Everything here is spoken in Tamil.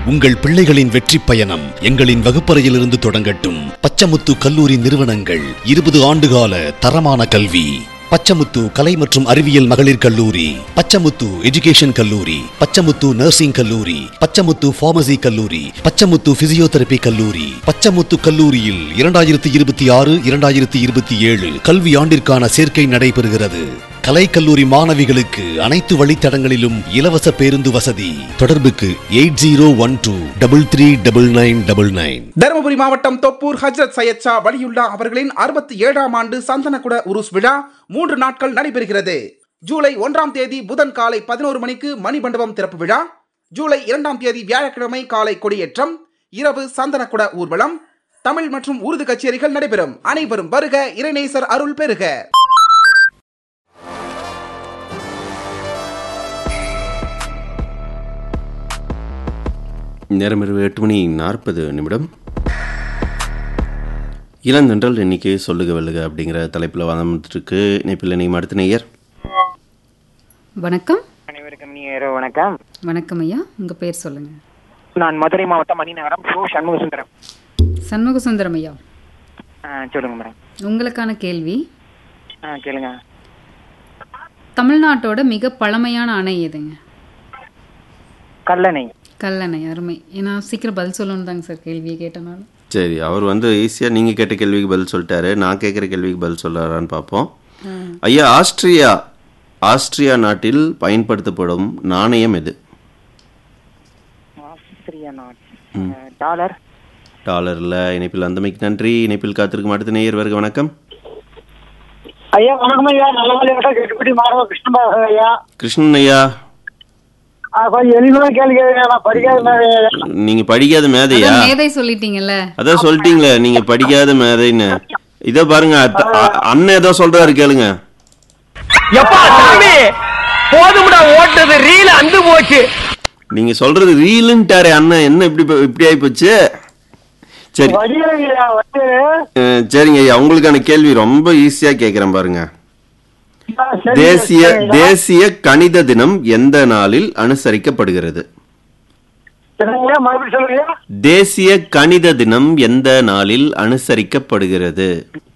உங்கள் பிள்ளைகளின் வெற்றி பயணம் எங்களின் வகுப்பறையிலிருந்து தொடங்கட்டும் பச்சமுத்து கல்லூரி நிறுவனங்கள் இருபது ஆண்டுகால தரமான கல்வி பச்சமுத்து கலை மற்றும் அறிவியல் மகளிர் கல்லூரி பச்சமுத்து எஜுகேஷன் கல்லூரி பச்சமுத்து நர்சிங் கல்லூரி பச்சமுத்து பார்மசி கல்லூரி பச்சமுத்து பிசியோதெரபி கல்லூரி பச்சமுத்து கல்லூரியில் இரண்டாயிரத்தி இருபத்தி ஆறு இரண்டாயிரத்தி இருபத்தி ஏழு கல்வி ஆண்டிற்கான சேர்க்கை நடைபெறுகிறது கலை கல்லூரி மாணவிகளுக்கு அனைத்து வழித்தடங்களிலும் இலவச பேருந்து வசதி தொடர்புக்கு eight zero one two double three double nine double nine Dharmapuri மாவட்டம் தொப்பூர் ஹஜ்ரத் சையத் ஷா வலியுல்லா அவர்களின் அறுபத்தி ஏழாம் ஆண்டு சந்தனக்குட உருஸ் விழா மூன்று நாட்கள் நடைபெறுகிறது ஜூலை ஒன்றாம் தேதி புதன் காலை பதினோரு மணிக்கு மணிமண்டபம் திறப்பு விழா ஜூலை இரண்டாம் தேதி வியாழக்கிழமை காலை கொடியேற்றம் இரவு சந்தனக்குட ஊர்வலம் தமிழ் மற்றும் உருது கச்சேரிகள் நடைபெறும் அனைவரும் வருக இறைநேசர் அருள் பெறுக நேரம் இரவு எட்டு மணி நாற்பது நிமிடம் இளந்தென்றல் இன்னைக்கு சொல்லுக வெல்லுக அப்படிங்கிற தலைப்பில் வந்துருக்கு இணைப்பில் இணையும் அடுத்த நேயர் வணக்கம் அனைவருக்கும் இனிய இரவு வணக்கம் வணக்கம் ஐயா உங்க பேர் சொல்லுங்க நான் மதுரை மாவட்டம் மணிநகரம் சோ சண்முக சுந்தரம் சண்முக சுந்தரம் ஐயா ஆ, சொல்லுங்க மேடம் உங்களுக்கான கேள்வி ஆ கேளுங்க தமிழ்நாட்டோட மிக பழமையான அணை எதுங்க கல்லணை கல்லணை அருமை ஏன்னா சீக்கிரம் பதில் சொல்லணும் தாங்க சார் கேள்வியை கேட்டனால சரி அவர் வந்து ஈஸியாக நீங்கள் கேட்ட கேள்விக்கு பதில் சொல்லிட்டாரு நான் கேட்குற கேள்விக்கு பதில் சொல்கிறாரான்னு பார்ப்போம் ஐயா ஆஸ்திரியா ஆஸ்திரியா நாட்டில் பயன்படுத்தப்படும் நாணயம் எது ஆஸ்திரிய நாட் டாலர் டாலரில் இணைப்பில் அந்தமைக்கு நன்றி இணைப்பில் காத்திருக்கும் அடுத்த நேயர் வருக வணக்கம் ஐயா வணக்கம் ஐயா நல்ல வேலையாக கெட்டுப்பட்டி மாணவ கிருஷ்ணபாசன் ஐயா கிருஷ்ணன் ஐயா ஆ, கொஞ்சம் எளிமையாக கேள்வி கேளுங்க. நான் படிக்காத மாதிரி ஐயா. நீங்கள் படிக்காத மேதையா அதான் மேதை சொல்லிட்டீங்கல்ல அதான் சொல்லிட்டீங்களே நீங்க படிக்காத மேதைன்னு இதோ பாருங்க அத்த- அ- அண்ணன் ஏதோ சொல்றாரு கேளுங்க எப்பா சாமி போதும்டா ஓட்டது ரீல் அந்து போச்சு நீங்க சொல்றது ரீலுன்ட்டாரே அண்ணன் என்ன இப்படி ப- இப்படி ஆயி போச்சு சரி வடிவேலு ஐயா, வடிவேலு. அஹ், சரிங்க ஐயா உங்களுக்கான கேள்வி ரொம்ப ஈஸியா கேக்குறேன் பாருங்க ஆ, சரி, தேசிய சரிங்க. தேசிய கணித தினம் எந்த நாளில் அனுசரிக்கப்படுகிறது என்னங்க, மறுபடியும் சொல்லுங்க தேசிய கணித தினம் எந்த நாளில் அனுசரிக்கப்படுகிறது